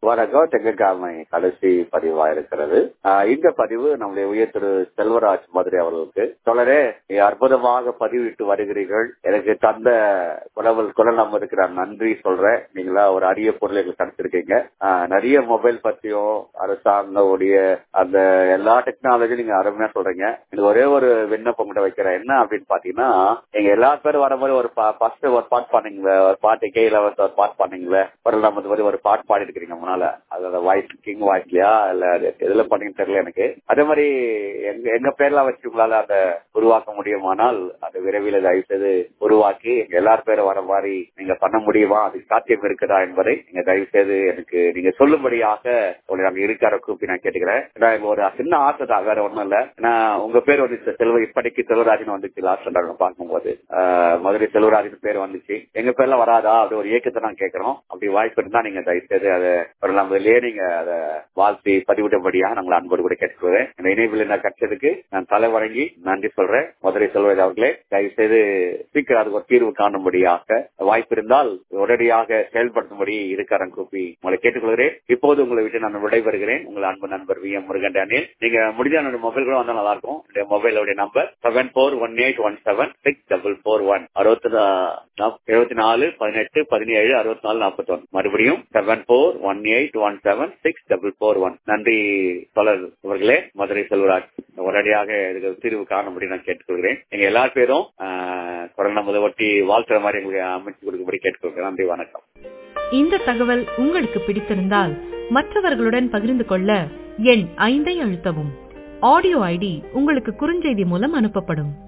வணக்கம் திங்கட்கிழமை கடைசி பதிவா இருக்கிறது ஆஹ் இந்த பதிவு நம்முடைய உயர் திரு செல்வராஜ் மதுரை அவர்களுக்கு தொடரே அற்புதமாக பதிவிட்டு வருகிறீர்கள் எனக்கு தந்த குரவல் குரல் நம்ம இருக்கிற நன்றி சொல்றேன் நீங்களா ஒரு அரிய பொருள் எங்களுக்கு கிடைச்சிருக்கீங்க ஆஹ் நிறைய மொபைல் பத்தியும் அரசாங்கவுடைய அந்த எல்லா டெக்னாலஜியும் நீங்க அருமையா சொல்றீங்க எனக்கு ஒரே ஒரு விண்ணப்பம் கூட வைக்கிறேன் என்ன அப்படின்னு பாத்தீங்கன்னா எங்க எல்லா பேரும் வர மாதிரி ஒரு ஃபர்ஸ்ட் ஒரு பாட்டு பாடுங்களே ஒரு பாட்டு கே இலவச ஒரு பாட்டு பாடுங்களே ஒரு நம்ம மாதிரி ஒரு பாட்டு பாடி இருக்கிறீங்க முன்னால அதோட வாய்ஸ் கிங் வாய்ஸ்லயா இல்ல அது எதுல பண்ணீங்கன்னு தெரியல எனக்கு அதே மாதிரி எங்க எங்க பேர்லாம் வச்சு உங்களால அதை உருவாக்க முடியுமானால் அது விரைவில் தயவு செய்து உருவாக்கி எங்க எல்லார் பேரும் வர மாதிரி நீங்க பண்ண முடியுமா அது சாத்தியம் இருக்குதா என்பதை நீங்க தயவு செய்து எனக்கு நீங்க சொல்லும்படியாக உங்களை நாங்க இருக்கார கூப்பி நான் கேட்டுக்கிறேன் நான் ஒரு சின்ன ஆசை தான் வேற ஒண்ணும் இல்ல ஏன்னா உங்க பேர் வந்து செல்வ இப்படிக்கு செல்வராஜன் வந்துச்சு லாஸ்ட் நாங்க பார்க்கும்போது ஆஹ் மதுரை செல்வராஜன் பேர் வந்துச்சு எங்க பேர்ல வராதா அப்படி ஒரு இயக்கத்தை நான் கேட்கிறோம் அப்படி வாய்ப்பு இருந்தா நீங்க தயவு செய்து அதை ஒரு நம்மளே நீங்க அதை வாழ்த்தி பதிவிட்டபடியா நாங்கள் அன்போடு கூட கேட்டுக்கிறேன் இந்த இணைப்பில் நான் கட்சதுக்கு நான் தலை வழங்கி நன்றி சொல்றேன் மதுரை செல்வராஜ் அவர்களே தயவு செய்து சீக்கிரம் அதுக்கு ஒரு தீர்வு காணும்படியாக வாய்ப்பு இருந்தால் உடனடியாக செயல்படுத்தும்படி இருக்காரன் கூப்பி உங்களை கேட்டுக்கொள்கிறேன் இப்போது உங்களை விட்டு நான் விடைபெறுகிறேன் உங்கள் அன்பு நண்பர் வி எம் முருகன் டேனியல் நீங்க முடிஞ்ச என்னோட மொபைல் கூட வந்தா நல்லா இருக்கும் என்னுடைய மொபைலோட number seven four one eight one seven six double four one அறுபத்தி எழுபத்தி நாலு பதினெட்டு பதினேழு அறுபத்தி நாலு நாற்பத்தி ஒன் மறுபடியும் seven four one eight one seven six double four one நன்றி தொடர் அவர்களே மதுரை செல்வராஜ் உடனடியாக இதுக்கு தீர்வு காணும்படி நான் கேட்டுக்கொள்கிறேன் எங்க எல்லா பேரும் கொரோனா முதல் ஒட்டி வாழ்த்துற மாதிரி எங்களுக்கு அமைச்சு கொடுக்கும்படி கேட்டுக்கொள்கிறேன் நன்றி வணக்கம் இந்த தகவல் உங்களுக்கு பிடித்திருந்தால் மற்றவர்களுடன் பகிர்ந்து கொள்ள எண் ஐந்தை அழுத்தவும் ஆடியோ ஐடி உங்களுக்கு குறுஞ்செய்தி மூலம் அனுப்பப்படும்